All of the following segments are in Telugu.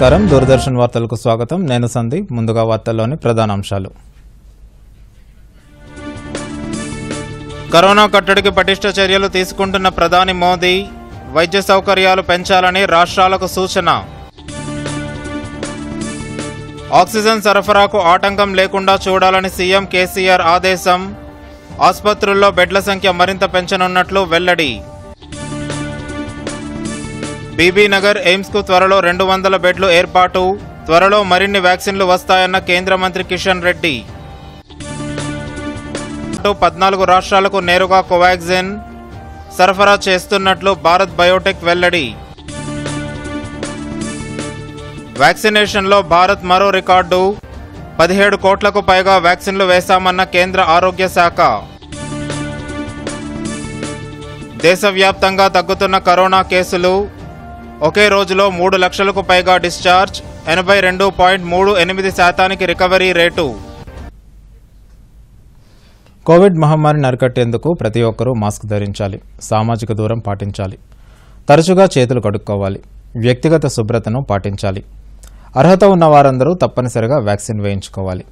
నమస్కారం దూరదర్శన్ వార్తలకు స్వాగతం నేను సందీప్ ముందుగా వార్తల్లోని ప్రధాన అంశాలు కరోనా కట్టడికి పటిష్ట చర్యలు తీసుకుంటున్న ప్రధాని మోదీ వైద్య సౌకర్యాలు పెంచాలని రాష్ట్రాలకు సూచన ఆక్సిజన్ సరఫరాకు ఆటంకం లేకుండా చూడాలని సీఎం కేసీఆర్ ఆదేశం ఆసుపత్రుల్లో బెడ్ల సంఖ్య మరింత పెంచనున్నట్లు వెల్లడి బీబీ నగర్ ఎయిమ్స్ కు త్వరలో రెండు వందల బెడ్లు ఏర్పాటు త్వరలో మరిన్ని వ్యాక్సిన్లు వస్తాయన్న కేంద్ర మంత్రి కిషన్ రెడ్డి పద్నాలుగు రాష్ట్రాలకు నేరుగా కోవాక్సిన్ సరఫరా చేస్తున్నట్లు భారత్ బయోటెక్ వెల్లడి వ్యాక్సినేషన్లో భారత్ మరో రికార్డు పదిహేడు కోట్లకు పైగా వ్యాక్సిన్లు వేశామన్న కేంద్ర ఆరోగ్య శాఖ దేశవ్యాప్తంగా తగ్గుతున్న కరోనా కేసులు ఒకే రోజులో మూడు లక్షలకు పైగా డిశ్చార్జ్ ఎనభై రెండు పాయింట్ మూడు ఎనిమిది శాతానికి రికవరీ రేటు కోవిడ్ మహమ్మారిని అరికట్టేందుకు ప్రతి ఒక్కరూ మాస్క్ ధరించాలి సామాజిక దూరం పాటించాలి తరచుగా చేతులు కడుక్కోవాలి వ్యక్తిగత శుభ్రతను పాటించాలి అర్హత ఉన్న వారందరూ తప్పనిసరిగా వ్యాక్సిన్ వేయించుకోవాలి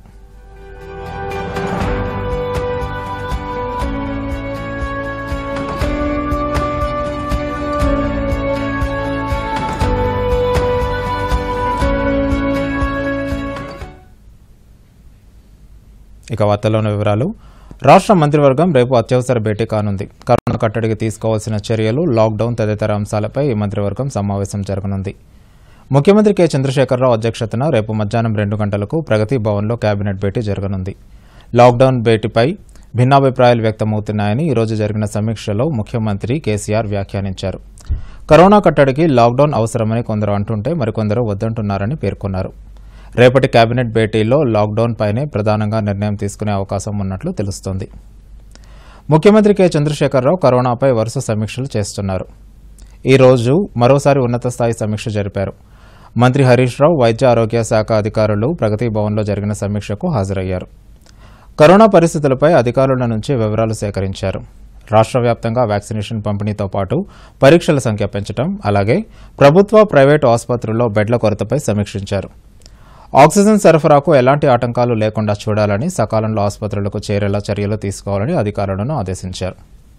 ఇక వార్తల్లోని వివరాలు రాష్ట్ర మంత్రివర్గం రేపు అత్యవసర భేటీ కానుంది కరోనా కట్టడికి తీసుకోవాల్సిన చర్యలు లాక్డౌన్ తదితర అంశాలపై ఈ మంత్రివర్గం సమావేశం జరగనుంది ముఖ్యమంత్రి కె చంద్రశేఖరరావు అధ్యక్షతన రేపు మధ్యాహ్నం రెండు గంటలకు ప్రగతి భవన్లో కేబినెట్ భేటీ జరగనుంది లాక్డౌన్ భేటీపై భిన్నాభిప్రాయాలు వ్యక్తమవుతున్నాయని ఈరోజు జరిగిన సమీక్షలో ముఖ్యమంత్రి కేసీఆర్ వ్యాఖ్యానించారు కరోనా కట్టడికి లాక్డౌన్ అవసరమని కొందరు అంటుంటే మరికొందరు వద్దంటున్నారని పేర్కొన్నారు రేపటి కేబినెట్ భేటీలో లాక్డౌన్ పైనే ప్రధానంగా నిర్ణయం తీసుకునే అవకాశం ఉన్నట్లు తెలుస్తోంది ముఖ్యమంత్రి కె చంద్రశేఖరరావు కరోనాపై వరుస సమీక్షలు చేస్తున్నారు ఈ రోజు మరోసారి ఉన్నత స్థాయి సమీక్ష జరిపారు మంత్రి హరీష్ రావు వైద్య ఆరోగ్య శాఖ అధికారులు ప్రగతి భవన్లో జరిగిన సమీక్షకు హాజరయ్యారు కరోనా పరిస్థితులపై అధికారుల నుంచి వివరాలు సేకరించారు రాష్ట్ర వ్యాప్తంగా వ్యాక్సినేషన్ పంపిణీతో పాటు పరీక్షల సంఖ్య పెంచడం అలాగే ప్రభుత్వ ప్రైవేటు ఆసుపత్రుల్లో బెడ్ల కొరతపై సమీక్షించారు ఆక్సిజన్ సరఫరాకు ఎలాంటి ఆటంకాలు లేకుండా చూడాలని సకాలంలో ఆసుపత్రులకు చేరేలా చర్యలు తీసుకోవాలని అధికారులను ఆదేశించారు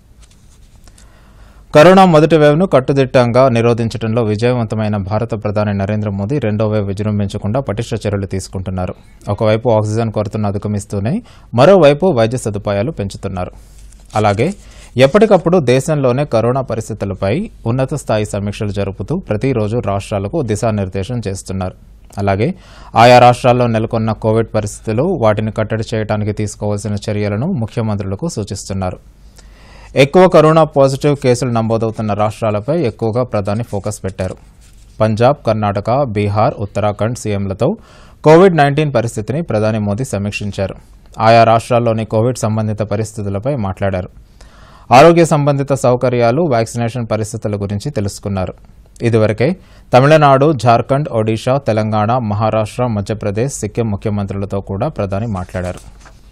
కరోనా మొదటి వేవ్ను కట్టుదిట్టంగా నిరోధించడంలో విజయవంతమైన భారత ప్రధాని నరేంద్ర మోదీ రెండో వేవ్ విజృంభించకుండా పటిష్ట చర్యలు తీసుకుంటున్నారు ఒకవైపు ఆక్సిజన్ కొరతను అధిగమిస్తూనే మరోవైపు వైద్య సదుపాయాలు పెంచుతున్నారు అలాగే ఎప్పటికప్పుడు దేశంలోనే కరోనా పరిస్థితులపై ఉన్నత స్థాయి సమీక్షలు జరుపుతూ ప్రతిరోజు రాష్ట్రాలకు దిశానిర్దేశం చేస్తున్నారు అలాగే ఆయా రాష్ట్రాల్లో నెలకొన్న కోవిడ్ పరిస్థితులు వాటిని కట్టడి చేయడానికి తీసుకోవాల్సిన చర్యలను ముఖ్యమంత్రులకు సూచిస్తున్నారు ఎక్కువ కరోనా పాజిటివ్ కేసులు నమోదవుతున్న రాష్ట్రాలపై ఎక్కువగా ప్రధాని ఫోకస్ పెట్టారు పంజాబ్ కర్ణాటక బీహార్ ఉత్తరాఖండ్ సీఎంలతో కోవిడ్ నైన్టీన్ పరిస్థితిని ప్రధాని మోదీ సమీక్షించారు ఆయా రాష్ట్రాల్లోని కోవిడ్ సంబంధిత పరిస్థితులపై మాట్లాడారు ఆరోగ్య సంబంధిత సౌకర్యాలు వ్యాక్సినేషన్ పరిస్థితుల గురించి తెలుసుకున్నారు ఇదివరకే తమిళనాడు జార్ఖండ్ ఒడిషా తెలంగాణ మహారాష్ట్ర మధ్యప్రదేశ్ సిక్కిం ముఖ్యమంత్రులతో కూడా ప్రధాని మాట్లాడారు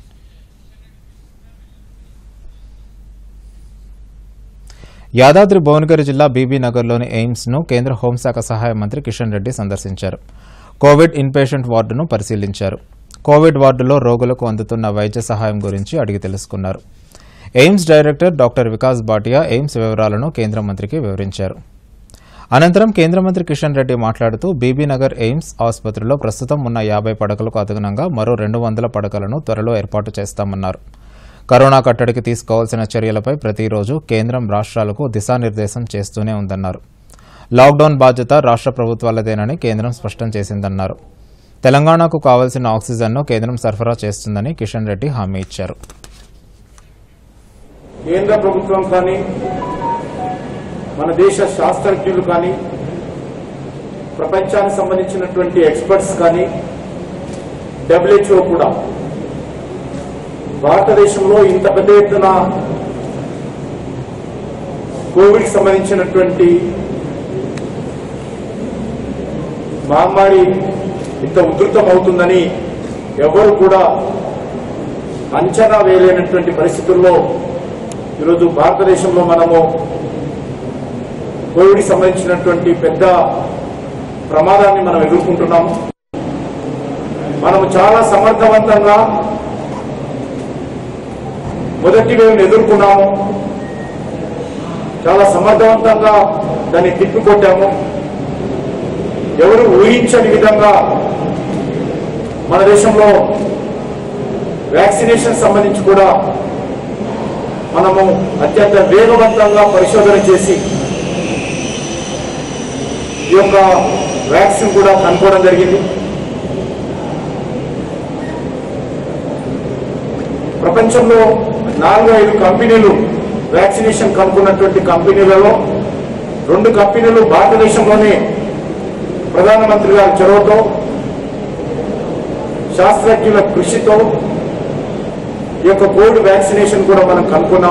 యాదాద్రి భువనగిరి జిల్లా బీబీ నగర్లోని ఎయిమ్స్ ను కేంద్ర హోంశాఖ సహాయ మంత్రి కిషన్ రెడ్డి సందర్శించారు కోవిడ్ ఇన్పేషెంట్ వార్డును పరిశీలించారు కోవిడ్ వార్డులో రోగులకు అందుతున్న వైద్య సహాయం గురించి అడిగి తెలుసుకున్నారు AIIMS director doctor Vikas Bhatia AIIMS వివరాలను కేంద్ర మంత్రికి వివరించారు అనంతరం కేంద్ర మంత్రి కిషన్ రెడ్డి మాట్లాడుతూ బీబీనగర్ ఎయిమ్స్ ఆసుపత్రిలో ప్రస్తుతం ఉన్న యాభై పడకలకు అదనంగా మరో రెండు వందల పడకలను త్వరలో ఏర్పాటు చేస్తామన్నారు కరోనా కట్టడికి తీసుకోవాల్సిన చర్యలపై ప్రతిరోజు కేంద్రం రాష్ట్రాలకు దిశానిర్దేశం చేస్తూనే ఉందన్నారు లాక్డౌన్ బాధ్యత రాష్ట్ర ప్రభుత్వాలదేనని కేంద్రం స్పష్టం చేసిందన్నారు తెలంగాణకు కావాల్సిన ఆక్సిజన్ను కేంద్రం సరఫరా చేస్తుందని కిషన్ రెడ్డి హామీ ఇచ్చారు కేంద్ర ప్రభుత్వం కానీ మన దేశ శాస్త్రజ్ఞులు కానీ ప్రపంచానికి సంబంధించినటువంటి ఎక్స్పర్ట్స్ కానీ డబ్ల్యూహెచ్ఓ కూడా భారతదేశంలో ఇంత పెద్ద ఎత్తున కోవిడ్ సంబంధించినటువంటి మహమ్మారి ఇంత ఉధృతం అవుతుందని ఎవరు కూడా అంచనా వేయలేనటువంటి పరిస్థితుల్లో ఈరోజు భారతదేశంలో మనము కోవిడ్ సంబంధించినటువంటి పెద్ద ప్రమాదాన్ని మనం ఎదుర్కొంటున్నాము మనము చాలా సమర్థవంతంగా మొదటి వేవ్ని ఎదుర్కొన్నాము చాలా సమర్థవంతంగా దాన్ని తిప్పికొట్టాము ఎవరు ఊహించని విధంగా మన దేశంలో వ్యాక్సినేషన్ సంబంధించి కూడా మనము అత్యంత వేగవంతంగా పరిశోధన చేసి ఈ యొక్క వ్యాక్సిన్ కూడా కనుక్కోవడం జరిగింది ప్రపంచంలో నాలుగు ఐదు కంపెనీలు వ్యాక్సినేషన్ కనుక్కున్నటువంటి కంపెనీలలో రెండు కంపెనీలు భారతదేశంలోనే ప్రధానమంత్రి గారి చొరవతో శాస్త్రజ్ఞుల కృషితో ఈ యొక్క కోవిడ్ వ్యాక్సినేషన్ కూడా మనం కనుక్కున్నాం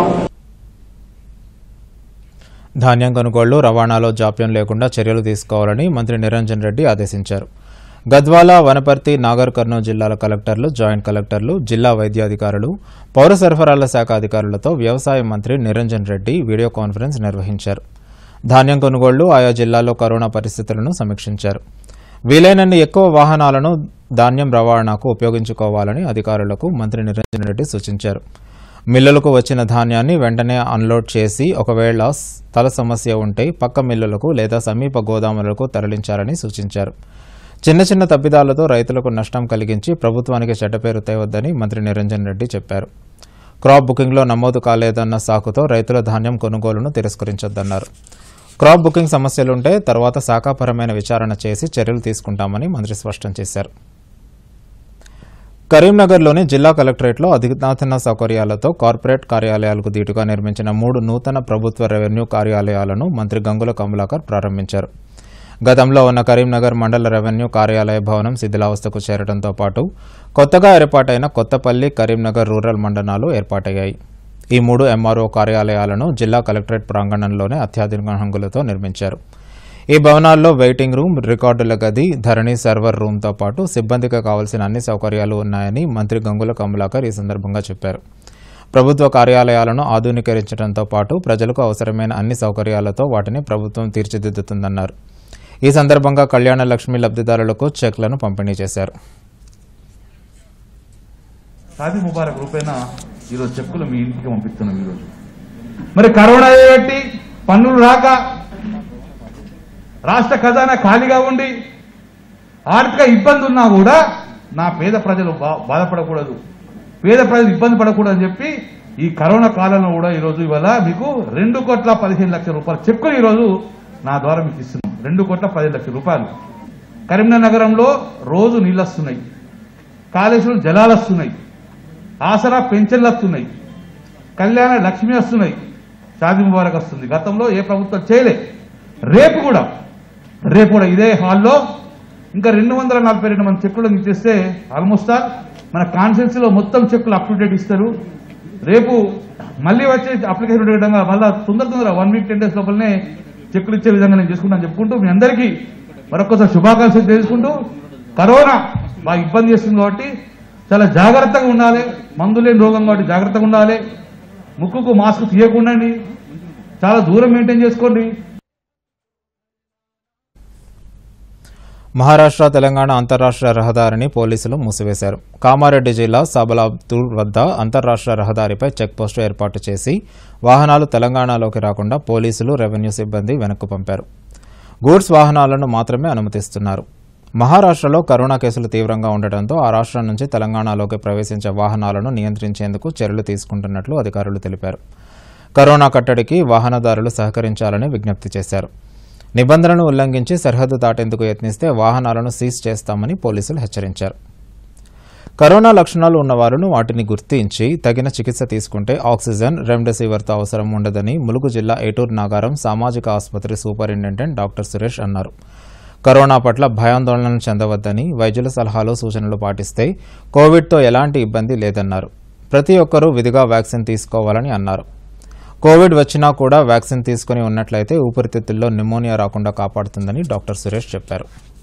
ధాన్యం కొనుగోళ్లు రవాణాలో జాప్యం లేకుండా చర్యలు తీసుకోవాలని మంత్రి నిరంజన్ రెడ్డి ఆదేశించారు గద్వాల వనపర్తి నాగర్ కర్నూలు జిల్లాల కలెక్టర్లు జాయింట్ కలెక్టర్లు జిల్లా వైద్యాధికారులు పౌర సరఫరాల శాఖ అధికారులతో వ్యవసాయ మంత్రి నిరంజన్ రెడ్డి వీడియో కాన్ఫరెన్స్ నిర్వహించారు ధాన్యం కొనుగోళ్లు ఆయా జిల్లాల్లో కరోనా పరిస్థితులను సమీక్షించారు వీలైనన్ని ఎక్కువ వాహనాలను ధాన్యం రవాణాకు ఉపయోగించుకోవాలని అధికారులకు మంత్రి నిరంజన్ రెడ్డి సూచించారు మిల్లులకు వచ్చిన ధాన్యాన్ని వెంటనే అన్లోడ్ చేసి ఒకవేళ స్థల సమస్య ఉంటే పక్క మిల్లులకు లేదా సమీప గోదాములకు తరలించాలని సూచించారు చిన్న చిన్న తప్పిదాలతో రైతులకు నష్టం కలిగించి ప్రభుత్వానికి చెడ్డ పేరు తేవద్దని మంత్రి నిరంజన్ రెడ్డి చెప్పారు క్రాప్ బుకింగ్లో నమోదు కాలేదన్న సాకుతో రైతుల ధాన్యం కొనుగోలును తిరస్కరించొద్దన్నారు క్రాప్ బుకింగ్ సమస్యలుంటే తర్వాత శాఖాపరమైన విచారణ చేసి చర్యలు తీసుకుంటామని మంత్రి స్పష్టం చేశారు కరీంనగర్లోని జిల్లా కలెక్టరేట్లో అధునాతన సౌకర్యాలతో కార్పొరేట్ కార్యాలయాలకు దీటుగా నిర్మించిన మూడు నూతన ప్రభుత్వ రెవెన్యూ కార్యాలయాలను మంత్రి గంగుల కమలాకర్ ప్రారంభించారు గతంలో ఉన్న కరీంనగర్ మండల రెవెన్యూ కార్యాలయ భవనం శిథిలావస్థకు చేరడంతో పాటు కొత్తగా ఏర్పాటైన కొత్తపల్లి కరీంనగర్ రూరల్ మండలాలు ఏర్పాటయ్యాయి ఈ మూడు ఎంఆర్ఓ కార్యాలయాలను జిల్లా కలెక్టరేట్ ప్రాంగణంలోనే అత్యాధునిక హంగులతో నిర్మించారు ఈ భవనాల్లో వెయిటింగ్ రూమ్ రికార్డుల గది ధరణి సర్వర్ రూమ్తో పాటు సిబ్బందికి కావాల్సిన అన్ని సౌకర్యాలు ఉన్నాయని మంత్రి గంగుల కమలాకర్ ఈ సందర్భంగా చెప్పారు ప్రభుత్వ కార్యాలయాలను ఆధునీకరించడంతో పాటు ప్రజలకు అవసరమైన అన్ని సౌకర్యాలతో వాటిని ప్రభుత్వం తీర్చిదిద్దుతుందన్నారు ఈ సందర్భంగా కళ్యాణ లక్ష్మి లబ్ధిదారులకు చెక్లను పంపిణీ చేశారు షాదీ ముబారక్ రూపేణ ఈరోజు చెక్కులు మీ ఇంటికి పంపిస్తున్నాం ఈరోజు మరి కరోనా పెట్టి పన్నులు రాక రాష్ట్ర ఖజానా ఖాళీగా ఉండి ఆర్థిక ఇబ్బంది ఉన్నా కూడా నా పేద ప్రజలు బా- బాధపడకూడదు పేద ప్రజలు ఇబ్బంది పడకూడదు అని చెప్పి ఈ కరోనా కాలంలో కూడా ఈరోజు ఇవాళ మీకు రెండు కోట్ల పదిహేను లక్షల రూపాయల చెక్కులు ఈరోజు నా ద్వారా మీకు ఇస్తున్నాం రెండు కోట్ల పదిహేను లక్షల రూపాయలు కరీంనగర్ నగరంలో రోజు నీళ్ళు వస్తున్నాయి కాళేశ్వరం జలాలు వస్తున్నాయి ఆసరా పెన్షన్లు వస్తున్నాయి కళ్యాణ లక్ష్మి వస్తున్నాయి షాదీ ముబారక్ వస్తుంది గతంలో ఏ ప్రభుత్వం చేయలే రేపు కూడా రేపు కూడా ఇదే హాల్లో ఇంకా రెండు వందల నలభై రెండు మంది చెక్కులు ఇచ్చేస్తే ఆల్మోస్ట్ ఆల్ మన కాన్ఫరెన్స్ లో మొత్తం చెక్కులు అప్ టు డేట్ ఇస్తారు రేపు మళ్ళీ వచ్చే అప్లికేషన్ ఉండే విధంగా మళ్ళీ తొందర తొందర వన్ వీక్ టెన్ డేస్ లోపలనే చెక్కులు ఇచ్చే విధంగా నేను చేసుకుంటాను చెప్పుకుంటూ మీ అందరికీ మరొకసారి శుభాకాంక్షలు తెలుసుకుంటూ కరోనా బాగా ఇబ్బంది చేస్తుంది కాబట్టి చాలా జాగ్రత్తగా ఉండాలి మందు లేని రోగం కాబట్టి జాగ్రత్తగా ఉండాలి ముక్కుకు మాస్క్ తీయకుండా చాలా దూరం మెయింటైన్ చేసుకోండి మహారాష్ట్ర తెలంగాణ అంతర్రాష్ట్ర రహదారిని పోలీసులు మూసివేశారు కామారెడ్డి జిల్లా సబలాబ్దూర్ వద్ద అంతర్రాష్ట్ర రహదారిపై చెక్పోస్టు ఏర్పాటు చేసి వాహనాలు తెలంగాణలోకి రాకుండా పోలీసులు రెవెన్యూ సిబ్బంది వెనక్కు పంపారు గూడ్స్ వాహనాలను మాత్రమే అనుమతిస్తున్నారు మహారాష్ట్రలో కరోనా కేసులు తీవ్రంగా ఉండటంతో ఆ రాష్ట్రం నుంచి తెలంగాణలోకి ప్రవేశించే వాహనాలను నియంత్రించేందుకు చర్యలు తీసుకుంటున్నట్లు అధికారులు తెలిపారు కరోనా కట్టడికి వాహనదారులు సహకరించాలని విజ్ఞప్తి చేశారు నిబంధనలను ఉల్లంఘించి సరిహద్దు దాటేందుకు యత్నిస్తే వాహనాలను సీజ్ చేస్తామని పోలీసులు హెచ్చరించారు కరోనా లక్షణాలు ఉన్నవారును వాటిని గుర్తించి తగిన చికిత్స తీసుకుంటే ఆక్సిజన్ రెమ్డెసివిర్తో అవసరం ఉండదని ములుగు జిల్లా ఏటూరు నాగారం సామాజిక ఆసుపత్రి సూపరింటెండెంట్ డాక్టర్ సురేష్ అన్నారు కరోనా పట్ల భయాందోళనలు చెందవద్దని వైద్యుల సలహాలు సూచనలు పాటిస్తే కోవిడ్తో ఎలాంటి ఇబ్బంది లేదన్నారు ప్రతి ఒక్కరూ విధిగా వ్యాక్సిన్ తీసుకోవాలని అన్నారు కోవిడ్ వచ్చినా కూడా వ్యాక్సిన్ తీసుకుని ఉన్నట్లయితే ఊపిరితిత్తుల్లో నిమోనియా రాకుండా కాపాడుతుందని డాక్టర్ సురేష్ చెప్పారు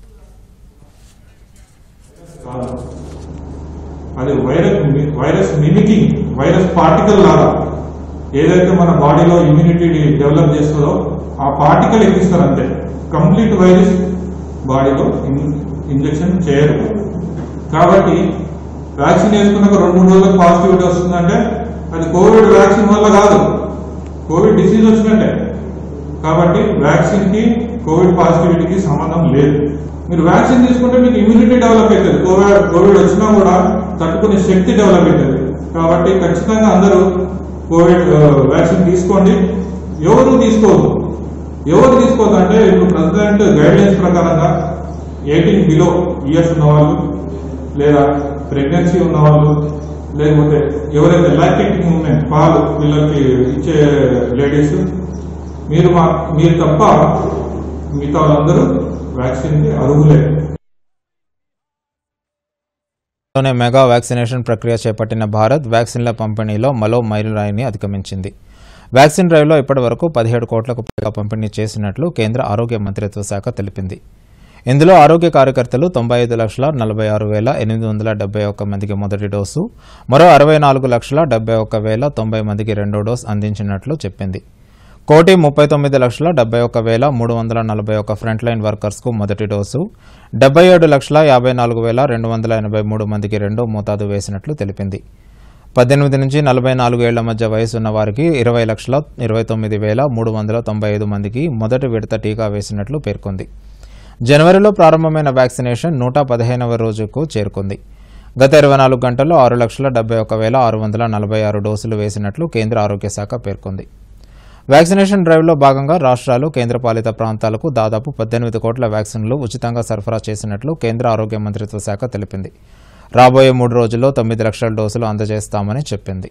అది virus virus mimicking virus particle లాగా ఏదైతే మన బాడీలో ఇమ్యూనిటీ డెవలప్ చేస్తుందో ఆ పార్టికల్ ఎక్కిస్తారు అంతే కంప్లీట్ వైరస్ బాడీలో ఇన్- ఇంజెక్షన్ చేయరు కాబట్టి వ్యాక్సిన్ వేసుకున్నాక రెండు మూడు రోజులకు పాజిటివిటీ వస్తుందంటే అది కోవిడ్ వ్యాక్సిన్ వల్ల కాదు కోవిడ్ డిసీజ్ వచ్చినట్టే కాబట్టి వ్యాక్సిన్ కి కోవిడ్ పాజిటివిటీకి సంబంధం లేదు మీరు వ్యాక్సిన్ తీసుకుంటే మీకు ఇమ్యూనిటీ డెవలప్ అవుతుంది కోవిడ్ కోవిడ్ వచ్చినా కూడా తట్టుకునే శక్తి డెవలప్ అవుతుంది కాబట్టి ఖచ్చితంగా అందరూ కోవిడ్ ఆ, వ్యాక్సిన్ తీసుకోండి ఎవరు తీసుకోవద్దు ఎవరు తీసుకోవద్దు అంటే ఇప్పుడు ప్రెసిడెంట్ గైడ్ లైన్స్ ప్రకారంగా ఎయిటీన్ బిలో ఇయర్స్ ఉన్న వాళ్ళు లేదా ప్రెగ్నెన్సీ ఉన్న వాళ్ళు లేకపోతే ఎవరైతే లాక్టేటింగ్ ఉమెన్ పాలు పిల్లలకి ఇచ్చే లేడీస్ మీరు మా మీరు తప్ప మిగతా వాళ్ళందరూ వ్యాక్సిన్కి అర్హులే లోనే మెగా వ్యాక్సినేషన్ ప్రక్రియ చేపట్టిన భారత్ వ్యాక్సిన్ల పంపిణీలో మరో మైలురాయిని అధిగమించింది వ్యాక్సిన్ డ్రైవ్లో ఇప్పటి వరకు పదిహేడు కోట్లకు పైగా పంపిణీ చేసినట్లు కేంద్ర ఆరోగ్య మంత్రిత్వ శాఖ తెలిపింది ఇందులో ఆరోగ్య కార్యకర్తలు తొంభై ఐదు లక్షల నలభై ఆరు వేల ఎనిమిది వందల డెబ్బై ఒక్క మందికి మొదటి డోసు మరో అరవై నాలుగు లక్షల డెబ్బై ఒక్క వేల తొంభై మందికి రెండో డోస్ అందించినట్లు చెప్పింది కోటి ముప్పై తొమ్మిది లక్షల డెబ్బై ఒక్క వేల మూడు వందల నలభై ఒక్క ఫ్రంట్ లైన్ వర్కర్స్కు మొదటి డోసు డెబ్బై ఏడు లక్షల యాభై నాలుగు వేల రెండు వందల ఎనభై మూడు మందికి రెండో మోతాదు వేసినట్లు తెలిపింది పద్దెనిమిది నుంచి నలభై నాలుగు ఏళ్ల మధ్య వయసు ఉన్న వారికి ఇరవై లక్షల ఇరవై తొమ్మిది వేల మూడు వందల తొంభై ఐదు మందికి మొదటి విడత టీకా వేసినట్లు పేర్కొంది జనవరిలో ప్రారంభమైన వ్యాక్సినేషన్ నూట పదిహేనవ రోజుకు చేరుకుంది గత ఇరవై నాలుగు గంటల్లో ఆరు లక్షల డెబ్బై ఒక్క వేల ఆరు వందల నలభై ఆరు డోసులు వేసినట్లు కేంద్ర ఆరోగ్య శాఖ పేర్కొంది వ్యాక్సినేషన్ డ్రైవ్లో భాగంగా రాష్ట్రాలు కేంద్రపాలిత ప్రాంతాలకు దాదాపు పద్దెనిమిది కోట్ల వ్యాక్సిన్లు ఉచితంగా సరఫరా చేసినట్లు కేంద్ర ఆరోగ్య మంత్రిత్వ శాఖ తెలిపింది రాబోయే మూడు రోజుల్లో తొమ్మిది లక్షల డోసులు అందజేస్తామని చెప్పింది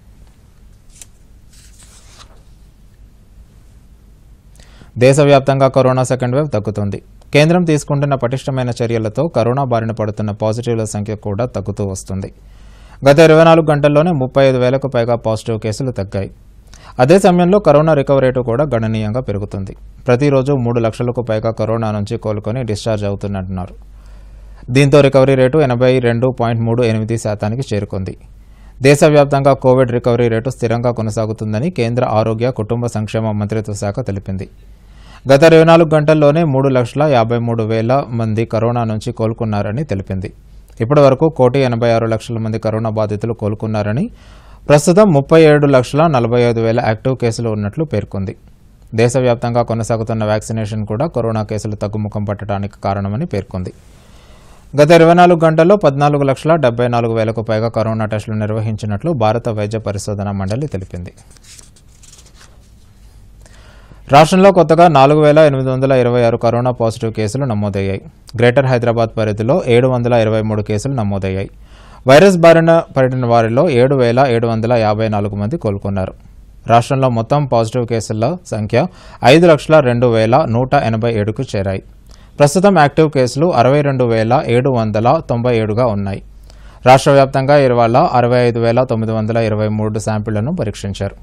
దేశవ్యాప్తంగా కరోనా సెకండ్ వేవ్ తగ్గుతోంది కేంద్రం తీసుకుంటున్న పటిష్టమైన చర్యలతో కరోనా బారిన పడుతున్న పాజిటివ్ల సంఖ్య కూడా తగ్గుతూ వస్తుంది గత ఇరవై నాలుగు గంటల్లోనే ముప్పై ఐదు వేలకు పైగా పాజిటివ్ కేసులు తగ్గాయి అదే సమయంలో కరోనా రికవరీ రేటు కూడా గణనీయంగా పెరుగుతుంది ప్రతిరోజు మూడు లక్షలకు పైగా కరోనా నుంచి కోలుకొని డిశ్చార్జ్ అవుతున్నట్టున్నారు దీంతో రికవరీ రేటు ఎనభై రెండు పాయింట్ మూడు ఎనిమిది శాతానికి చేరుకుంది దేశవ్యాప్తంగా కోవిడ్ రికవరీ రేటు స్థిరంగా కొనసాగుతుందని కేంద్ర ఆరోగ్య కుటుంబ సంక్షేమ మంత్రిత్వ శాఖ తెలిపింది గత ఇరవై నాలుగు గంటల్లోనే మూడు లక్షల యాభై మూడు వేల మంది కరోనా నుంచి కోలుకున్నారని తెలిపింది ఇప్పటి వరకు కోటి ఎనభై ఆరు లక్షల మంది కరోనా బాధితులు కోలుకున్నారని ప్రస్తుతం ముప్పై ఏడు లక్షల నలభై ఐదు వేల యాక్టివ్ కేసులు ఉన్నట్లు పేర్కొంది దేశవ్యాప్తంగా కొనసాగుతున్న వ్యాక్సినేషన్ కూడా కరోనా కేసులు తగ్గుముఖం పట్టడానికి కారణమని పేర్కొంది గత ఇరవై నాలుగు గంటల్లో పద్నాలుగు లక్షల డెబ్బై నాలుగు వేలకు పైగా కరోనా టెస్టులు నిర్వహించినట్లు భారత వైద్య పరిశోధన మండలి తెలిపింది రాష్ట్రంలో కొత్తగా నాలుగు వేల ఎనిమిది వందల ఇరవై ఆరు కరోనా పాజిటివ్ కేసులు నమోదయ్యాయి గ్రేటర్ హైదరాబాద్ పరిధిలో ఏడు వందల ఇరవై మూడు కేసులు నమోదయ్యాయి వైరస్ బారిన పడిన వారిలో ఏడు వేల ఏడు వందల యాభై నాలుగు మంది కోలుకున్నారు రాష్ట్రంలో మొత్తం పాజిటివ్ కేసుల సంఖ్య ఐదు లక్షల రెండు వేల నూట ఎనభై ఏడుకు చేరాయి ప్రస్తుతం యాక్టివ్ కేసులు అరవై రెండు వేల ఏడు వందల తొంభై ఏడుగా ఉన్నాయి రాష్ట్ర వ్యాప్తంగా ఇవాళ అరవై ఐదు వేల తొమ్మిది వందల ఇరవై మూడు శాంపిళ్లను పరీక్షించారు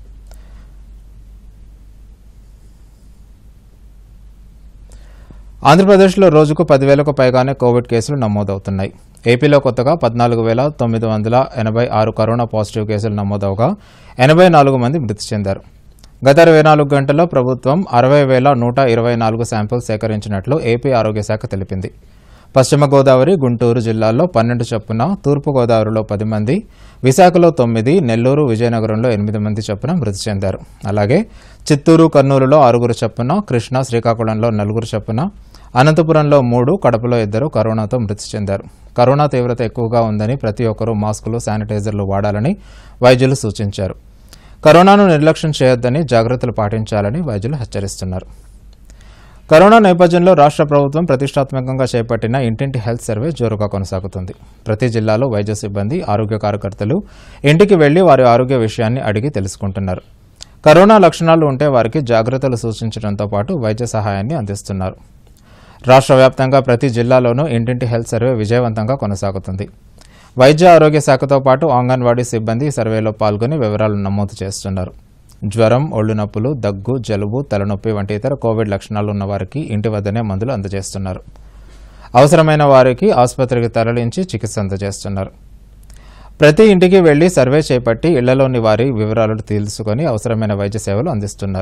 ఆంధ్రప్రదేశ్లో రోజుకు పదివేలకు పైగానే కోవిడ్ కేసులు నమోదవుతున్నాయి ఏపీలో కొత్తగా పద్నాలుగు వేల తొమ్మిది వందల ఎనభై ఆరు కరోనా పాజిటివ్ కేసులు నమోదవగా ఎనభై నాలుగు మంది మృతి చెందారు గత ఇరవై నాలుగు గంటల్లో ప్రభుత్వం అరవై వేల నూట ఇరవై నాలుగు శాంపిల్స్ సేకరించినట్లు ఏపీ ఆరోగ్య శాఖ తెలిపింది పశ్చిమ గోదావరి గుంటూరు జిల్లాల్లో పన్నెండు చొప్పున తూర్పు గోదావరిలో పది మంది విశాఖలో తొమ్మిది నెల్లూరు విజయనగరంలో ఎనిమిది మంది చొప్పున మృతి చెందారు అలాగే చిత్తూరు కర్నూలులో ఆరుగురు చొప్పున కృష్ణా శ్రీకాకుళంలో నలుగురు చొప్పున అనంతపురంలో మూడు కడపలో ఇద్దరు కరోనాతో మృతి చెందారు కరోనా తీవ్రత ఎక్కువగా ఉందని ప్రతి ఒక్కరూ మాస్కులు శానిటైజర్లు వాడాలని వైద్యులు సూచించారు కరోనాను నిర్లక్ష్యం చేయొద్దని జాగ్రత్తలు పాటించాలని వైద్యులు హెచ్చరిస్తున్నారు కరోనా నేపథ్యంలో రాష్ట్ర ప్రభుత్వం ప్రతిష్టాత్మకంగా చేపట్టిన ఇంటింటి హెల్త్ సర్వే జోరుగా కొనసాగుతుంది ప్రతి జిల్లాలో వైద్య సిబ్బంది ఆరోగ్య కార్యకర్తలు ఇంటికి వెళ్లి వారి ఆరోగ్య విషయాన్ని అడిగి తెలుసుకుంటున్నారు కరోనా లక్షణాలు ఉంటే వారికి జాగ్రత్తలు సూచించడంతో పాటు వైద్య సహాయాన్ని అందిస్తున్నారు రాష్ట్ర వ్యాప్తంగా ప్రతి జిల్లాలోనూ ఇంటింటి హెల్త్ సర్వే విజయవంతంగా కొనసాగుతుంది వైద్య ఆరోగ్య శాఖతో పాటు అంగన్వాడీ సిబ్బంది ఈ సర్వేలో పాల్గొని వివరాలు నమోదు చేస్తున్నారు జ్వరం ఒళ్ళు నొప్పులు దగ్గు జలుబు తలనొప్పి వంటి ఇతర కోవిడ్ లక్షణాలు ఉన్న వారికి ఇంటి వద్దనే మందులు అందజేస్తున్నారు అవసరమైన వారికి ఆసుపత్రికి తరలించి చికిత్స అందజేస్తున్నారు ప్రతి ఇంటికి వెళ్లి సర్వే చేపట్టి ఇళ్లలోని వారి వివరాలు తెలుసుకొని అవసరమైన వైద్య సేవలు అందిస్తున్నారు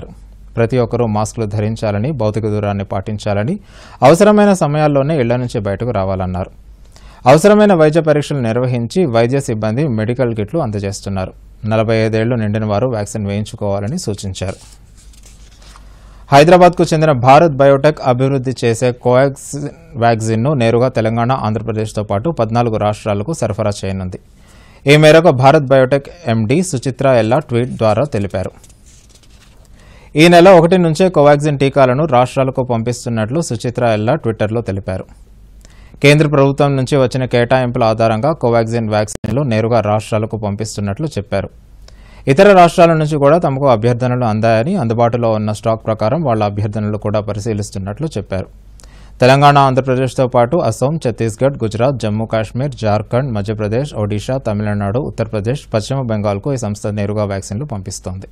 ప్రతి ఒక్కరూ మాస్కులు ధరించాలని భౌతిక దూరాన్ని పాటించాలని అవసరమైన సమయాల్లోనే ఇళ్ల నుంచి బయటకు రావాలన్నారు అవసరమైన వైద్య పరీక్షలు నిర్వహించి వైద్య సిబ్బంది మెడికల్ కిట్లు అందజేస్తున్నారు నలభై ఐదేళ్లు నిండిన వారు వ్యాక్సిన్ వేయించుకోవాలని సూచించారు హైదరాబాద్కు చెందిన భారత్ బయోటెక్ అభివృద్ధి చేసే కోవాక్సిన్ వ్యాక్సిన్ను నేరుగా తెలంగాణ ఆంధ్రప్రదేశ్తో పాటు పద్నాలుగు రాష్ట్రాలకు సరఫరా చేయనుంది ఈ మేరకు భారత్ బయోటెక్ ఎండీ సుచిత్ర ఎల్లా ట్వీట్ ద్వారా తెలిపారు ఈ నెల ఒకటి నుంచే కోవాక్సిన్ టీకాలను రాష్ట్రాలకు పంపిస్తున్నట్లు సుచిత్ర ఎల్లా ట్విట్టర్లో తెలిపారు కేంద్ర ప్రభుత్వం నుంచి వచ్చిన కేటాయింపుల ఆధారంగా కోవాక్సిన్ వ్యాక్సిన్లు నేరుగా రాష్ట్రాలకు పంపిస్తున్నట్లు చెప్పారు ఇతర రాష్ట్రాల నుంచి కూడా తమకు అభ్యర్థనలు అందాయని అందుబాటులో ఉన్న స్టాక్ ప్రకారం వాళ్ళ అభ్యర్థనలు కూడా పరిశీలిస్తున్నట్లు చెప్పారు తెలంగాణ ఆంధ్రప్రదేశ్తో పాటు అసోం ఛత్తీస్గఢ్ గుజరాత్ జమ్మూ కాశ్మీర్ జార్ఖండ్ మధ్యప్రదేశ్ ఒడిషా తమిళనాడు ఉత్తరప్రదేశ్ పశ్చిమ బెంగాల్కు ఈ సంస్థ నేరుగా వ్యాక్సిన్లు పంపిస్తోంది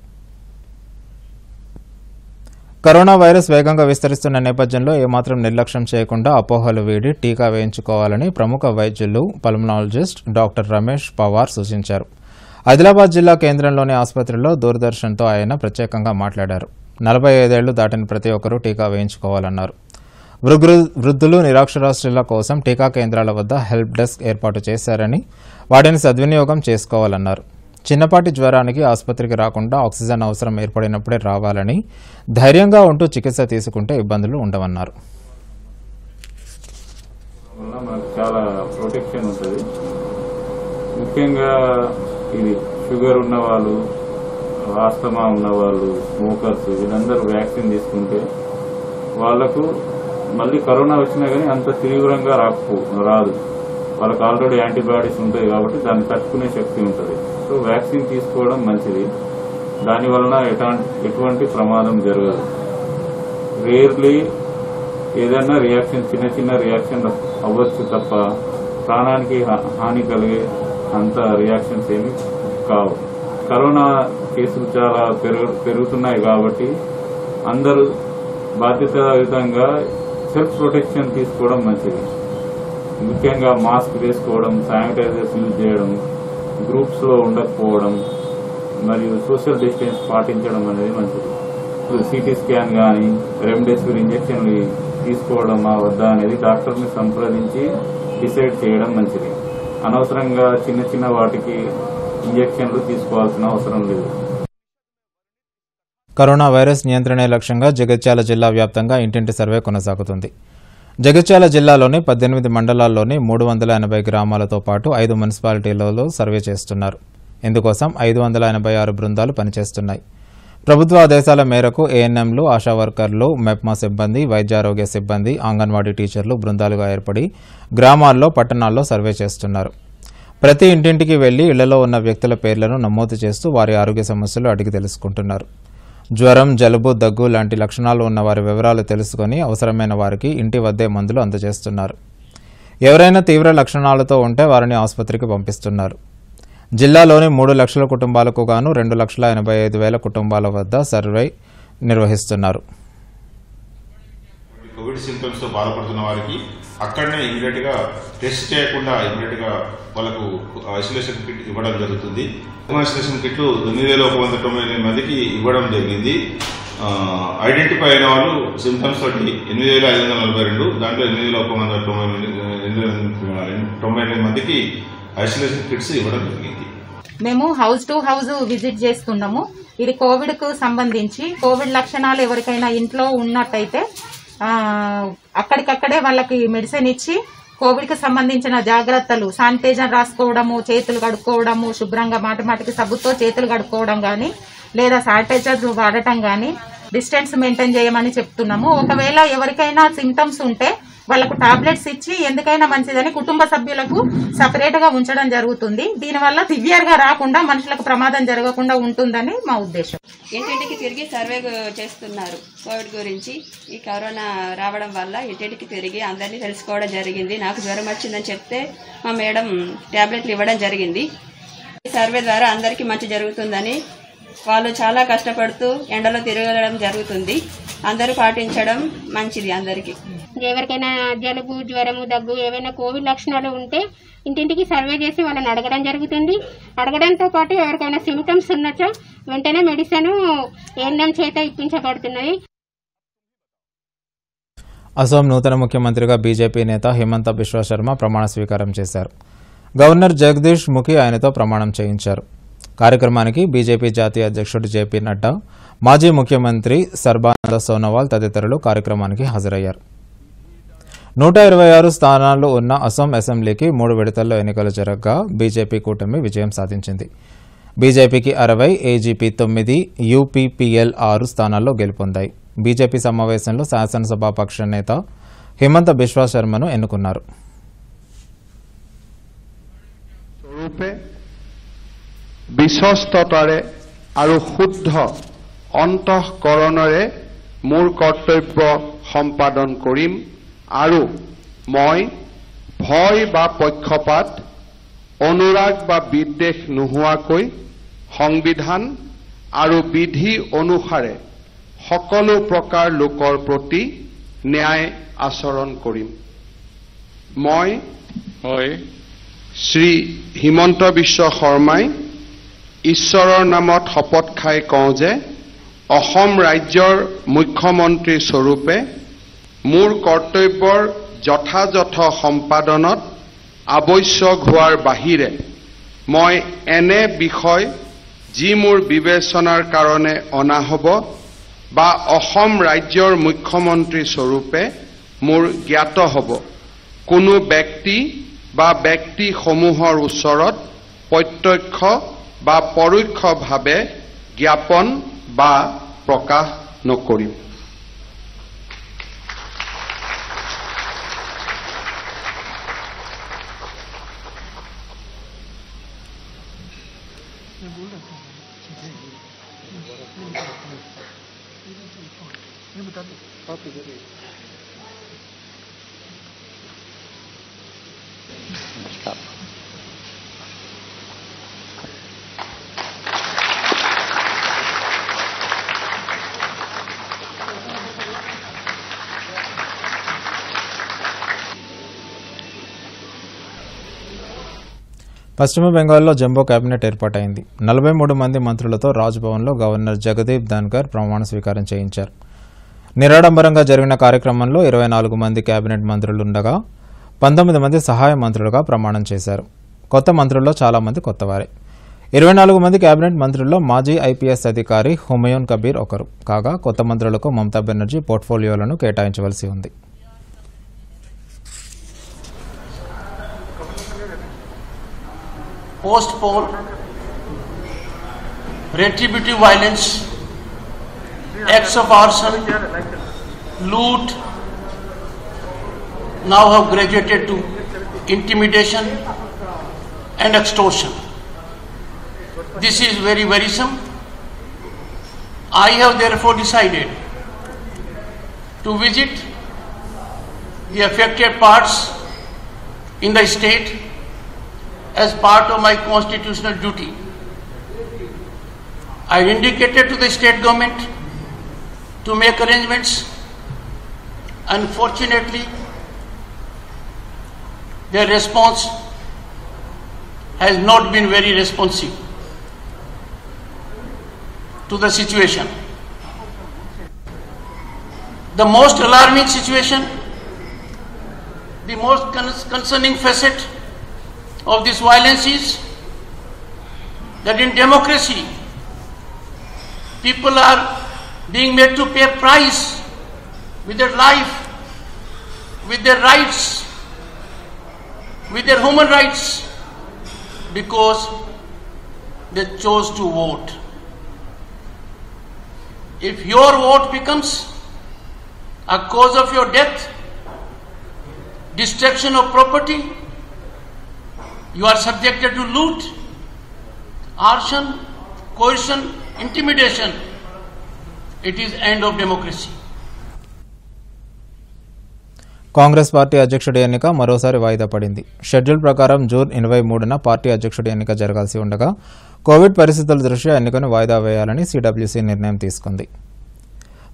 కరోనా వైరస్ వేగంగా విస్తరిస్తున్న నేపథ్యంలో ఏమాత్రం నిర్లక్ష్యం చేయకుండా అపోహలు వీడి టీకా వేయించుకోవాలని ప్రముఖ వైద్యులు పల్మనాలజిస్ట్ డాక్టర్ రమేష్ పవార్ సూచించారు ఆదిలాబాద్ జిల్లా కేంద్రంలోని ఆసుపత్రిలో దూరదర్శన్తో ఆయన ప్రత్యేకంగా మాట్లాడారు నలభై ఐదేళ్లు దాటిన ప్రతి ఒక్కరూ టీకా వేయించుకోవాలన్నారు వృగ్రు- వృద్ధులు నిరాక్షరాస్యుల కోసం టీకా కేంద్రాల వద్ద హెల్ప్ డెస్క్ ఏర్పాటు చేశారని వాటిని సద్వినియోగం చేసుకోవాలన్నారు చిన్నపాటి జ్వరానికి ఆసుపత్రికి రాకుండా ఆక్సిజన్ అవసరం ఏర్పడినప్పుడే రావాలని ధైర్యంగా ఉంటూ చికిత్స తీసుకుంటే ఇబ్బందులు ఉండవన్నారు వల్ల మనకు చాలా ప్రొటెక్షన్ ఉంటుంది ముఖ్యంగా ఇది షుగర్ ఉన్న వాళ్ళు ఆస్తమా ఉన్న వాళ్ళు స్మోకర్స్ వీళ్ళందరూ వ్యాక్సిన్ తీసుకుంటే వాళ్ళకు మళ్ళీ కరోనా వచ్చినా కానీ అంత తీవ్రంగా రాకపో రాదు వాళ్ళకి ఆల్రెడీ యాంటీబాడీస్ ఉంటాయి కాబట్టి దాన్ని తట్టుకునే శక్తి ఉంటుంది సో వ్యాక్సిన్ తీసుకోవడం మంచిది దాని వలన ఎటాంటి ఎటువంటి ప్రమాదం జరగదు రేర్లీ ఏదైనా రియాక్షన్ చిన్న చిన్న రియాక్షన్ అవ్వచ్చు తప్ప ప్రాణానికి హా- హాని కలిగే అంత రియాక్షన్స్ ఏమి కావు కరోనా కేసులు చాలా పెరుగు పెరుగుతున్నాయి కాబట్టి అందరూ బాధ్యతాయుతంగా సెల్ఫ్ ప్రొటెక్షన్ తీసుకోవడం మంచిది ముఖ్యంగా మాస్క్ వేసుకోవడం శానిటైజర్స్ యూజ్ చేయడం గ్రూప్స్ లో ఉండకపోవడం మరియు సోషల్ డిస్టెన్స్ పాటించడం అనేది మంచిది ఇప్పుడు సిటీ స్కాన్ కానీ రెమ్డెసివిర్ ఇంజక్షన్లు తీసుకోవడమా వద్దా అనేది డాక్టర్ని సంప్రదించి డిసైడ్ చేయడం మంచిది అనవసరంగా చిన్న చిన్న వాటికి ఇంజక్షన్లు తీసుకోవాల్సిన అవసరం లేదు కరోనా వైరస్ నియంత్రణే లక్ష్యంగా జగిత్యాల జిల్లా వ్యాప్తంగా ఇంటింటి సర్వే కొనసాగుతుంది జగిత్యాల జిల్లాలోని పద్దెనిమిది మండలాల్లోని మూడు వందల ఎనభై గ్రామాలతో పాటు ఐదు మున్సిపాలిటీలలో సర్వే చేస్తున్నారు ఇందుకోసం ఐదు వందల ఎనభై ఆరు బృందాలు పనిచేస్తున్నాయి ప్రభుత్వ ఆదేశాల మేరకు ఏఎన్ఎంలు ఆశా వర్కర్లు మెప్మా సిబ్బంది వైద్యారోగ్య సిబ్బంది అంగన్వాడీ టీచర్లు బృందాలుగా ఏర్పడి గ్రామాల్లో పట్టణాల్లో సర్వే చేస్తున్నారు ప్రతి ఇంటింటికి వెళ్లి ఇళ్లలో ఉన్న వ్యక్తుల పేర్లను నమోదు చేస్తూ వారి ఆరోగ్య సమస్యలు అడిగి తెలుసుకుంటున్నారు జ్వరం జలుబు దగ్గు లాంటి లక్షణాలు ఉన్న వారి వివరాలు తెలుసుకొని అవసరమైన వారికి ఇంటి వద్దే మందులు అందజేస్తున్నారు ఎవరైనా తీవ్ర లక్షణాలతో ఉంటే వారిని ఆసుపత్రికి పంపిస్తున్నారు జిల్లాలోని మూడు లక్షల కుటుంబాలకు గాను రెండు లక్షల ఎనభై ఐదు వేల కుటుంబాల వద్ద సర్వే నిర్వహిస్తున్నారు కోవిడ్ సింటమ్స్ తో బాధపడుతున్న వారికి అక్కడనే ఇమీడియట్ గా టెస్ట్ చేయకుండా ఇమీడియట్ గా వాళ్ళకు ఐసోలేషన్ కిట్ ఇవ్వడం జరుగుతుంది ఐసోలేషన్ కిట్లు తొమ్మిది వేల ఒక వంద తొంభై ఎనిమిది మందికి ఇవ్వడం జరిగింది ఐడెంటిఫై అయిన వాళ్ళు సిమ్టమ్స్ తోటి ఎనిమిది వేల ఐదు వందల నలభై రెండు దాంట్లో ఎనిమిది వేల ఒక వంద తొంభై ఎనిమిది ఎనిమిది వందల తొంభై ఎనిమిది మందికి ఐసోలేషన్ కిట్స్ ఇవ్వడం జరిగింది మేము హౌస్ టు హౌస్ విజిట్ చేస్తున్నాము ఇది కోవిడ్ కు సంబంధించి కోవిడ్ లక్షణాలు ఎవరికైనా ఇంట్లో ఉన్నట్టయితే ఆ, అక్కడికక్కడే వాళ్ళకి మెడిసిన్ ఇచ్చి కోవిడ్ కి సంబంధించిన జాగ్రత్తలు శానిటైజర్ రాసుకోవడము చేతులు కడుక్కోవడము శుభ్రంగా మాటి మాటికి సబ్బుతో చేతులు కడుక్కోవడం గాని లేదా శానిటైజర్ వాడటం గాని డిస్టెన్స్ మెయింటైన్ చేయమని చెప్తున్నాము ఒకవేళ ఎవరికైనా సిమ్టమ్స్ ఉంటే వాళ్ళకు టాబ్లెట్స్ ఇచ్చి ఎందుకైనా మంచిదని కుటుంబ సభ్యులకు సపరేట్ గా ఉంచడం జరుగుతుంది దీనివల్ల సివియర్ గా రాకుండా మనుషులకు ప్రమాదం జరగకుండా ఉంటుందని మా ఉద్దేశం ఇంటింటికి తిరిగి సర్వే గు- చేస్తున్నారు కోవిడ్ గురించి ఈ కరోనా రావడం వల్ల ఇంటింటికి తిరిగి అందరినీ తెలుసుకోవడం జరిగింది నాకు జ్వరం వచ్చిందని చెప్తే మా మేడం ట్యాబ్లెట్లు ఇవ్వడం జరిగింది ఈ సర్వే ద్వారా అందరికీ మంచి జరుగుతుందని వాళ్ళు చాలా కష్టపడుతూ ఎండలో తిరగడం జరుగుతుంది అందరూ పాటించడం మంచిది అందరికీ ఎవరికైనా జలుబు జ్వరము దగ్గు ఏవైనా కోవిడ్ లక్షణాలు ఉంటే ఇంటింటికి సర్వే చేసి వాళ్ళని అడగడం జరుగుతుంది అడగడంతో పాటు ఎవరికైనా సిమ్టమ్స్ ఉన్నచో వెంటనే మెడిసిన్ ఏఎన్ఎం చేత ఇప్పించబడుతున్నది అసోం నూతన ముఖ్యమంత్రిగా బీజేపీ నేత హిమంత బిశ్వ శర్మ ప్రమాణ స్వీకారం చేశారు గవర్నర్ జగదీష్ ముఖి ఆయనతో ప్రమాణం చేయించారు కార్యక్రమానికి బీజేపీ జాతీయ అధ్యక్షుడు జేపీ నడ్డా మాజీ ముఖ్యమంత్రి సర్బానంద సోనోవాల్ తదితరులు కార్యక్రమానికి హాజరయ్యారు నూట ఇరవై ఆరు స్థానాలు ఉన్న అసోం అసెంబ్లీకి మూడు విడతల్లో ఎన్నికలు జరగగా బీజేపీ కూటమి విజయం సాధించింది బీజేపీకి అరవై ఏజీపీ తొమ్మిది యూపీపీఎల్ ఆరు స్థానాల్లో గెలుపొందాయి బీజేపీ సమావేశంలో శాసనసభా పక్ష నేత హిమంత బిశ్వా శర్మను ఎన్నుకున్నారు স্বৰূপে বিশ্বস্ততাৰে আৰু শুদ্ধ অন্তঃকৰণেৰে মোৰ কৰ্তব্য সম্পাদন কৰিম আৰু মই ভয় বা পক্ষপাত অনুৰাগ বা বিদ্বেষ নোহোৱাকৈ সংবিধান আৰু বিধি অনুসাৰে সকলো প্ৰকাৰ লোকৰ প্ৰতি ন্যায় আচৰণ কৰিম মই হয় শ্ৰী হিমন্ত বিশ্ব শৰ্মাই ঈশ্বৰৰ নামত শপত খাই কওঁ যে অসম ৰাজ্যৰ মুখ্যমন্ত্ৰী স্বৰূপে মোৰ কৰ্তব্যৰ যথাযথ সম্পাদনত আৱশ্যক হোৱাৰ বাহিৰে মই এনে বিষয় যি মোৰ বিবেচনাৰ কাৰণে অনা হ'ব বা অসম ৰাজ্যৰ মুখ্যমন্ত্ৰী স্বৰূপে মোৰ জ্ঞাত হ'ব কোনো ব্যক্তি বা ব্যক্তিসমূহৰ ওচৰত প্ৰত্যক্ষ বা পৰোক্ষভাৱে জ্ঞাপন বা প্ৰকাশ নকৰিম పశ్చిమ బెంగాల్లో జంబో కేబినెట్ ఏర్పాటైంది నలభై మూడు మంది మంత్రులతో రాజ్భవన్లో గవర్నర్ జగదీప్ ధన్కర్ ప్రమాణ స్వీకారం చేయించారు నిరాడంబరంగా జరిగిన కార్యక్రమంలో ఇరవై నాలుగు మంది కేబినెట్ మంత్రులుండగా పంతొమ్మిది మంది సహాయ మంత్రులుగా ప్రమాణం చేశారు కొత్త మంత్రుల్లో చాలా మంది కొత్తవారే ఇరవై నాలుగు మంది కేబినెట్ మంత్రుల్లో మాజీ ఐపీఎస్ అధికారి హుమయూన్ కబీర్ ఒకరు కాగా కొత్త మంత్రులకు మమతా బెనర్జీ పోర్ట్ఫోలియోలను కేటాయించవలసి ఉంది post-poll, retributive violence, acts of arson, loot, now have graduated to intimidation and extortion. This is very worrisome. I have therefore decided to visit the affected parts in the state as part of my constitutional duty. I indicated to the state government to make arrangements. Unfortunately, their response has not been very responsive to the situation. The most alarming situation, the most con- concerning facet of this violence is that in democracy, people are being made to pay price with their life, with their rights, with their human rights, because they chose to vote. If your vote becomes a cause of your death, destruction of property, you are subjected to loot, arson, coercion, intimidation. It is end of democracy. Congress party అధ్యక్షుడి ఎన్నిక మరోసారి వాయిదా పడింది షెడ్యూల్ ప్రకారం జూన్ ఇరవై మూడున పార్టీ అధ్యక్షుడి ఎన్నిక జరగాల్సి ఉండగా కోవిడ్ పరిస్థితుల దృష్ట్యా ఎన్నికను వాయిదా వేయాలని సీడబ్ల్యూసీ నిర్ణయం తీసుకుంది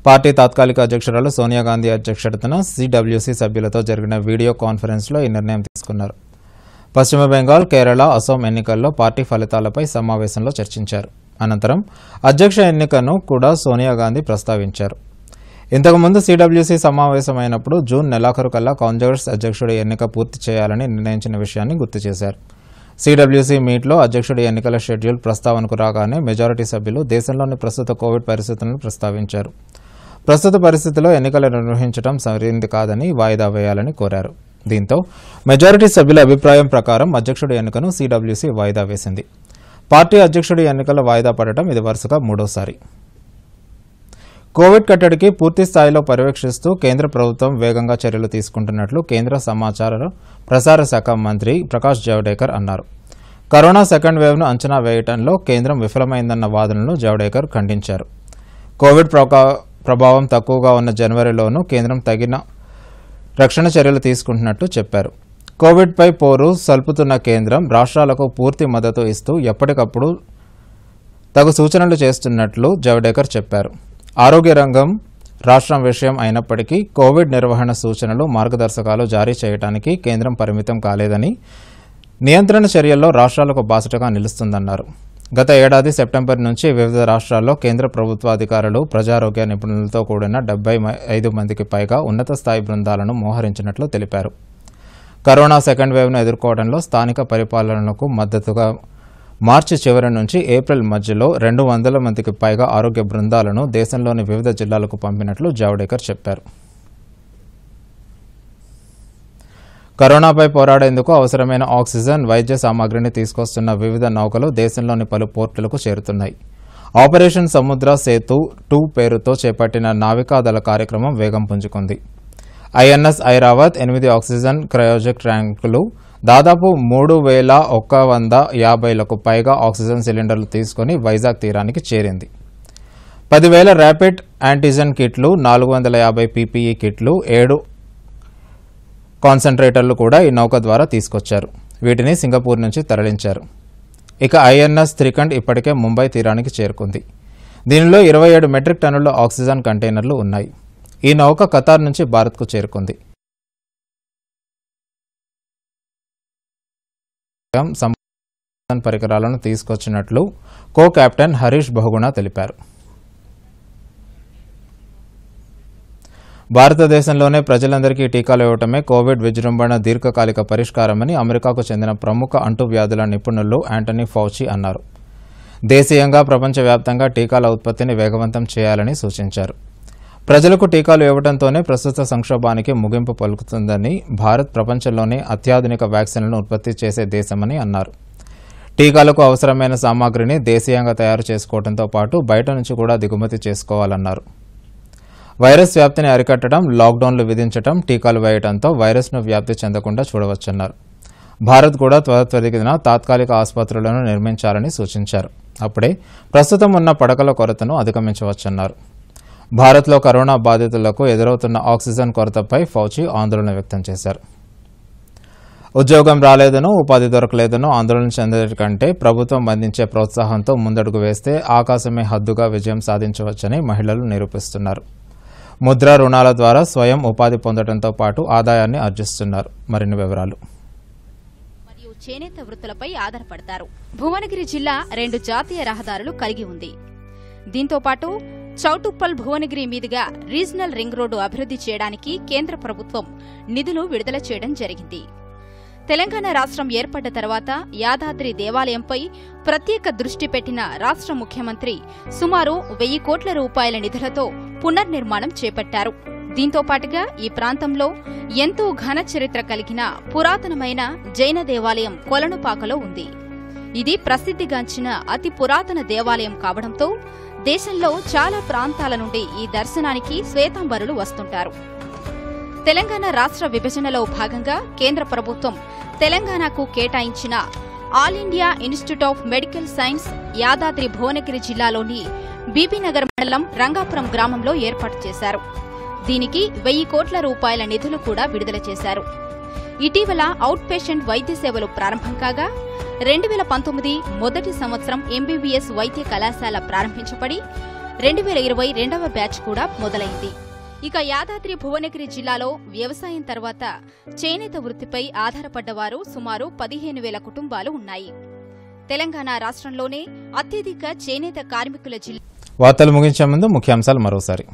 పార్టీ తాత్కాలిక అధ్యక్షురాలు సోనియా గాంధీ అధ్యక్షతన సిడబ్ల్యూసీ సభ్యులతో జరిగిన వీడియో కాన్ఫరెన్స్లో ఈ నిర్ణయం తీసుకున్నారు పశ్చిమ బెంగాల్ కేరళ అసోం ఎన్నికల్లో పార్టీ ఫలితాలపై సమావేశంలో చర్చించారు అనంతరం అధ్యక్ష ఎన్నికను కూడా సోనియా గాంధీ ప్రస్తావించారు ఇంతకుముందు సిడబ్ల్యూసీ సమావేశమైనప్పుడు జూన్ నెలాఖరు కల్లా కాంగ్రెస్ అధ్యక్షుడి ఎన్నిక పూర్తి చేయాలని నిర్ణయించిన విషయాన్ని గుర్తు చేశారు సిడబ్ల్యూసీ మీట్లో అధ్యక్షుడి ఎన్నికల షెడ్యూల్ ప్రస్తావనకు రాగానే మెజారిటీ సభ్యులు దేశంలోని ప్రస్తుత కోవిడ్ పరిస్థితులను ప్రస్తావించారు ప్రస్తుత పరిస్థితిలో ఎన్నికలు నిర్వహించడం సరైంది కాదని వాయిదా వేయాలని కోరారు దీంతో మెజారిటీ సభ్యుల అభిప్రాయం ప్రకారం అధ్యక్షుడి ఎన్నికను సిడబ్ల్యూసీ వాయిదా వేసింది పార్టీ అధ్యక్షుడి ఎన్నికల వాయిదా పడటం ఇది వరుసగా మూడోసారి కోవిడ్ కట్టడికి పూర్తి స్థాయిలో పర్యవేక్షిస్తూ కేంద్ర ప్రభుత్వం వేగంగా చర్యలు తీసుకుంటున్నట్లు కేంద్ర సమాచార ప్రసార శాఖ మంత్రి ప్రకాష్ జావడేకర్ అన్నారు కరోనా సెకండ్ వేవ్ను అంచనా వేయటంలో కేంద్రం విఫలమైందన్న వాదనలను జావడేకర్ ఖండించారు కోవిడ్ ప్రకా- ప్రభావం తక్కువగా ఉన్న జనవరిలోనూ కేంద్రం తగిన రక్షణ చర్యలు తీసుకుంటున్నట్టు చెప్పారు కోవిడ్పై పోరు సల్పుతున్న కేంద్రం రాష్ట్రాలకు పూర్తి మద్దతు ఇస్తూ ఎప్పటికప్పుడు తగు సూచనలు చేస్తున్నట్లు జవడేకర్ చెప్పారు ఆరోగ్య రంగం రాష్ట్రం విషయం అయినప్పటికీ కోవిడ్ నిర్వహణ సూచనలు మార్గదర్శకాలు జారీ చేయడానికి కేంద్రం పరిమితం కాలేదని నియంత్రణ చర్యల్లో రాష్ట్రాలకు బాసటగా నిలుస్తుందన్నారు గత ఏడాది సెప్టెంబర్ నుంచి వివిధ రాష్ట్రాల్లో కేంద్ర ప్రభుత్వాధికారులు ప్రజారోగ్య నిపుణులతో కూడిన డెబ్బై ఐదు మందికి పైగా ఉన్నత స్థాయి బృందాలను మోహరించినట్లు తెలిపారు కరోనా సెకండ్ వేవ్ను ఎదుర్కోవడంలో స్థానిక పరిపాలనకు మద్దతుగా మార్చి చివరి నుంచి ఏప్రిల్ మధ్యలో రెండు వందల మందికి పైగా ఆరోగ్య బృందాలను దేశంలోని వివిధ జిల్లాలకు పంపినట్లు జావడేకర్ చెప్పారు కరోనాపై పోరాడేందుకు అవసరమైన ఆక్సిజన్ వైద్య సామాగ్రిని తీసుకొస్తున్న వివిధ నౌకలు దేశంలోని పలు పోర్టులకు చేరుతున్నాయి ఆపరేషన్ సముద్ర సేతు టూ పేరుతో చేపట్టిన నావికాదళ కార్యక్రమం వేగం పుంజుకుంది ఐఎన్ఎస్ ఐరావత్ ఎనిమిది ఆక్సిజన్ క్రయోజెక్ ట్యాంకులు దాదాపు మూడు వేల ఒక్క వంద యాభైలకు పైగా ఆక్సిజన్ సిలిండర్లు తీసుకుని వైజాగ్ తీరానికి చేరింది పదివేల ర్యాపిడ్ యాంటీజెన్ కిట్లు నాలుగు వందల యాభై పీపీఈ కిట్లు ఏడు కాన్సన్ట్రేటర్లు కూడా ఈ నౌక ద్వారా తీసుకొచ్చారు వీటిని సింగపూర్ నుంచి తరలించారు ఇక ఐఎన్ఎస్ త్రికండ్ ఇప్పటికే ముంబై తీరానికి చేరుకుంది దీనిలో ఇరవై ఏడు మెట్రిక్ టన్నుల ఆక్సిజన్ కంటైనర్లు ఉన్నాయి ఈ నౌక ఖతార్ నుంచి భారత్కు చేరుకుంది సంబంధ పరికరాలను తీసుకొచ్చినట్లు కో కెప్టెన్ హరీష్ బహుగుణ తెలిపారు భారతదేశంలోనే ప్రజలందరికీ టీకాలు ఇవ్వటమే కోవిడ్ విజృంభణ దీర్ఘకాలిక పరిష్కారమని అమెరికాకు చెందిన ప్రముఖ అంటువ్యాధుల నిపుణులు యాంటనీ ఫౌచి అన్నారు దేశీయంగా ప్రపంచవ్యాప్తంగా టీకాల ఉత్పత్తిని వేగవంతం చేయాలని సూచించారు ప్రజలకు టీకాలు ఇవ్వడంతోనే ప్రస్తుత సంక్షోభానికి ముగింపు పలుకుతుందని భారత్ ప్రపంచంలోనే అత్యాధునిక వ్యాక్సిన్లను ఉత్పత్తి చేసే దేశమని అన్నారు టీకాలకు అవసరమైన సామాగ్రిని దేశీయంగా తయారు చేసుకోవడంతో పాటు బయట నుంచి కూడా దిగుమతి చేసుకోవాలన్నారు వైరస్ వ్యాప్తిని అరికట్టడం లాక్డౌన్లు విధించడం టీకాలు వేయడంతో వైరస్ను వ్యాప్తి చెందకుండా చూడవచ్చన్నారు భారత్ కూడా త్వరితగతిన తాత్కాలిక ఆసుపత్రులను నిర్మించాలని సూచించారు అప్పుడే ప్రస్తుతం ఉన్న పడకల కొరతను అధిగమించవచ్చన్నారు భారత్లో కరోనా బాధితులకు ఎదురవుతున్న ఆక్సిజన్ కొరతపై ఫౌచి ఆందోళన వ్యక్తం చేశారు ఉద్యోగం రాలేదనో ఉపాధి దొరకలేదనో ఆందోళన చెందడం కంటే ప్రభుత్వం అందించే ప్రోత్సాహంతో ముందడుగు వేస్తే ఆకాశమే హద్దుగా విజయం సాధించవచ్చని మహిళలు నిరూపిస్తున్నారు ముద్ర రుణాల ద్వారా స్వయం ఉపాధి పొందడంతో పాటు ఆదాయాన్ని ఆర్జిస్తున్నారు మరిన్ని వివరాలు మరియు చేనేత వృత్తులపై ఆధారపడతారు భువనగిరి జిల్లా రెండు జాతీయ రహదారులు కలిగి ఉంది దీంతో పాటు చౌటుప్పల్ భువనగిరి మీదుగా రీజనల్ రింగ్ రోడ్డు అభివృద్ధి చేయడానికి కేంద్ర ప్రభుత్వం నిధులు విడుదల చేయడం జరిగింది తెలంగాణ రాష్ట్రం ఏర్పడ్డ తర్వాత యాదాద్రి దేవాలయంపై ప్రత్యేక దృష్టి పెట్టిన రాష్ట్ర ముఖ్యమంత్రి సుమారు వెయ్యి కోట్ల రూపాయల నిధులతో పునర్నిర్మాణం చేపట్టారు దీంతో పాటుగా ఈ ప్రాంతంలో ఎంతో ఘన చరిత్ర కలిగిన పురాతనమైన జైన దేవాలయం కొలనుపాకలో ఉంది ఇది ప్రసిద్ధిగాంచిన అతి పురాతన దేవాలయం కావడంతో దేశంలో చాలా ప్రాంతాల నుండి ఈ దర్శనానికి శ్వేతాంబరులు వస్తుంటారు తెలంగాణ రాష్ట్ర విభజనలో భాగంగా కేంద్ర ప్రభుత్వం తెలంగాణకు కేటాయించిన All India Institute of Medical Science Yadadri Bhuvanagiri జిల్లాలోని బీబీనగర్ మండలం రంగాపురం గ్రామంలో ఏర్పాటు చేశారు దీనికి వెయ్యి కోట్ల రూపాయల నిధులు కూడా విడుదల చేశారు ఇటీవల అవుట్ పేషెంట్ వైద్య సేవలు ప్రారంభం కాగా రెండు వేల పంతొమ్మిది మొదటి సంవత్సరం ఎంబీబీఎస్ వైద్య కళాశాల ప్రారంభించబడి రెండు వేల ఇరవై రెండవ బ్యాచ్ కూడా మొదలైంది ఇక యాదాద్రి భువనగిరి జిల్లాలో వ్యవసాయం తర్వాత చేనేత వృత్తిపై ఆధారపడ్డవారు సుమారు పదిహేను వేల కుటుంబాలు ఉన్నాయి తెలంగాణ రాష్ట్రంలోనే అత్యధిక చేనేత కార్మికుల జిల్లా వార్తలు ముగించే ముందు ముఖ్యాంశాలు మరోసారి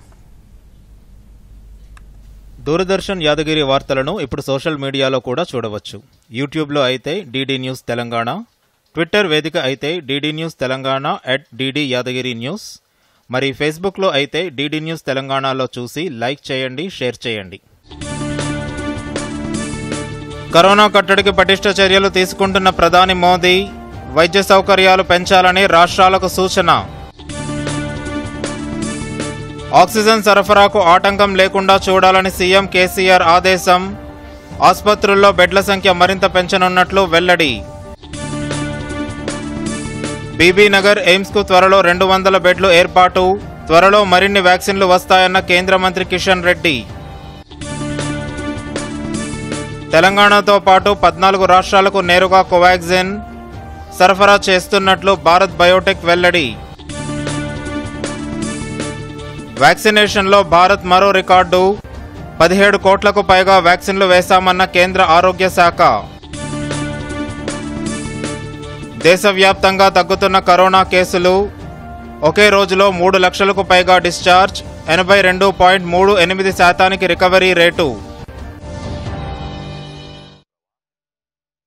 దూరదర్శన్ యాదగిరి వార్తలను ఇప్పుడు సోషల్ మీడియాలో కూడా చూడవచ్చు యూట్యూబ్లో అయితే డీడీ న్యూస్ తెలంగాణ ట్విట్టర్ వేదిక అయితే DD news Telangana at DD Yadagiri news మరి ఫేస్బుక్లో అయితే డీడీ న్యూస్ తెలంగాణలో చూసి లైక్ చేయండి షేర్ చేయండి కరోనా కట్టడికి పటిష్ట చర్యలు తీసుకుంటున్న ప్రధాని మోదీ వైద్య సౌకర్యాలు పెంచాలని రాష్ట్రాలకు సూచన ఆక్సిజన్ సరఫరాకు ఆటంకం లేకుండా చూడాలని సీఎం కేసీఆర్ ఆదేశం ఆసుపత్రుల్లో బెడ్ల సంఖ్య మరింత పెంచనున్నట్లు వెల్లడి బీబీ నగర్ ఎయిమ్స్ కు త్వరలో రెండు వందల బెడ్లు ఏర్పాటు త్వరలో మరిన్ని వ్యాక్సిన్లు వస్తాయన్న కేంద్ర మంత్రి కిషన్ రెడ్డి తెలంగాణతో పాటు పద్నాలుగు రాష్ట్రాలకు నేరుగా కోవాక్సిన్ సరఫరా చేస్తున్నట్లు భారత్ బయోటెక్ వెల్లడి వ్యాక్సినేషన్లో భారత్ మరో రికార్డు పదిహేడు కోట్లకు పైగా వ్యాక్సిన్లు వేశామన్న కేంద్ర ఆరోగ్య శాఖ దేశవ్యాప్తంగా తగ్గుతున్న కరోనా కేసులు ఒకే రోజులో మూడు లక్షలకు పైగా డిశ్చార్జ్ ఎనభై రెండు పాయింట్ మూడు ఎనిమిది శాతానికి రికవరీ రేటు